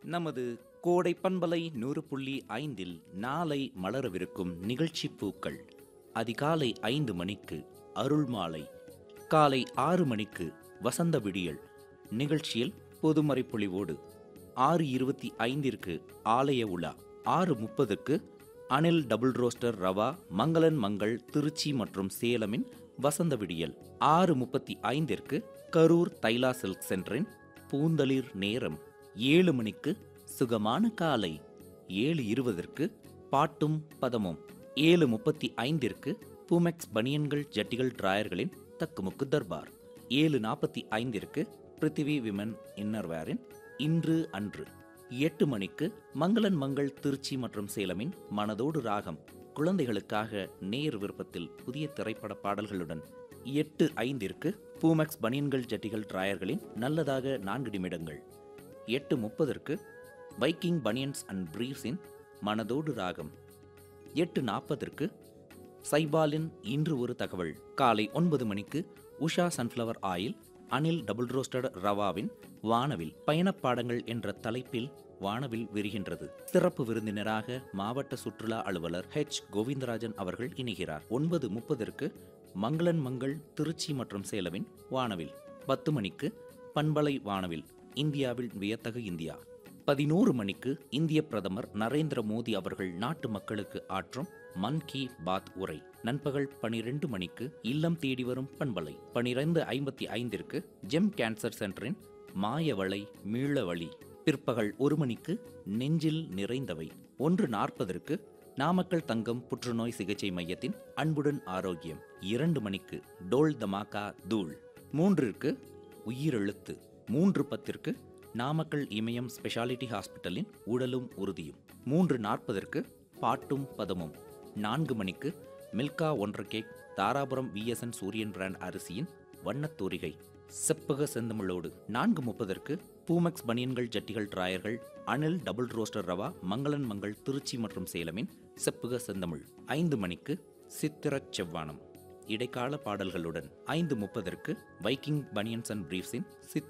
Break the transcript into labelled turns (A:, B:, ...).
A: நமது கோடை பண்பலை நூறு புள்ளி ஐந்தில் நாளை மலரவிருக்கும் நிகழ்ச்சி பூக்கள் அதிகாலை ஐந்து மணிக்கு அருள் மாலை காலை ஆறு மணிக்கு வசந்த விடியல் நிகழ்ச்சியில் பொதுமறை பொழிவோடு ஆறு இருபத்தி ஐந்திற்கு ஆலய உலா ஆறு முப்பதுக்கு அனில் டபுள் ரோஸ்டர் ரவா மங்களன் மங்கள் திருச்சி மற்றும் சேலமின் வசந்த விடியல் ஆறு முப்பத்தி ஐந்திற்கு கரூர் தைலா சில்க் சென்டரின் பூந்தளிர் நேரம் ஏழு மணிக்கு சுகமான காலை ஏழு இருபதற்கு பாட்டும் பதமும் ஏழு முப்பத்தி ஐந்திற்கு பூமெக்ஸ் பனியன்கள் ஜட்டிகள் டிராயர்களின் தக்குமுக்கு தர்பார் ஏழு நாற்பத்தி ஐந்திற்கு பிருத்திவி விமன் இன்னர்வேரின் இன்று அன்று எட்டு மணிக்கு மங்களன் மங்கள் திருச்சி மற்றும் சேலமின் மனதோடு ராகம் குழந்தைகளுக்காக நேர் விருப்பத்தில் புதிய திரைப்பட பாடல்களுடன் எட்டு ஐந்திற்கு பூமெக்ஸ் பனியன்கள் ஜட்டிகள் டிராயர்களின் நல்லதாக நான்கு நிமிடங்கள் எட்டு முப்பதற்கு வைக்கிங் பனியன்ஸ் அண்ட் பிரீஃப்ஸின் மனதோடு ராகம் எட்டு நாற்பதற்கு சைபாலின் இன்று ஒரு தகவல் காலை ஒன்பது மணிக்கு Usha sunflower oil Anil double roasted ரவாவின் வானவில் பயணப்பாடங்கள் என்ற தலைப்பில் வானவில் விரிகின்றது சிறப்பு விருந்தினராக மாவட்ட சுற்றுலா அலுவலர் ஹெச் கோவிந்தராஜன் அவர்கள் இணைகிறார் ஒன்பது முப்பதற்கு மங்களன் மங்கள் திருச்சி மற்றும் சேலமின் வானவில் பத்து மணிக்கு பண்பலை வானவில் இந்தியாவில் வியத்தகு இந்தியா பதினோரு மணிக்கு இந்திய பிரதமர் நரேந்திர மோடி அவர்கள் நாட்டு மக்களுக்கு ஆற்றும் மன் கி பாத் உரை நண்பகல் பனிரெண்டு மணிக்கு இல்லம் தேடி வரும் பண்பலை பனிரெண்டு ஐம்பத்தி ஐந்திற்கு ஜெம் கேன்சர் சென்டரின் மாயவளை மீளவழி பிற்பகல் ஒரு மணிக்கு நெஞ்சில் நிறைந்தவை ஒன்று நாற்பதற்கு நாமக்கல் தங்கம் புற்றுநோய் சிகிச்சை மையத்தின் அன்புடன் ஆரோக்கியம் இரண்டு மணிக்கு டோல் தமாகா தூள் மூன்றிற்கு உயிரெழுத்து மூன்று பத்திற்கு நாமக்கல் இமயம் ஸ்பெஷாலிட்டி ஹாஸ்பிட்டலின் உடலும் உறுதியும் மூன்று நாற்பதற்கு பாட்டும் பதமும் நான்கு மணிக்கு மில்கா ஒன்றரை cake Dharapuram VSN Suriyan brand அரிசியின் வண்ணத்தூரிகை செப்பக செந்தமிழோடு நான்கு முப்பதற்கு பூமெக்ஸ் பனியன்கள் ஜட்டிகள் டிராயர்கள் அனில் டபுள் ரோஸ்டர் ரவா மங்களன் மங்கள் திருச்சி மற்றும் சேலமின் செப்புக செந்தமிழ் ஐந்து மணிக்கு சித்திரச் செவ்வானம் இடைக்கால பாடல்களுடன் ஐந்து முப்பதற்கு வைக்கிங் பனியன்ஸ் அண்ட் பிரீஃப்ஸின் சித்திர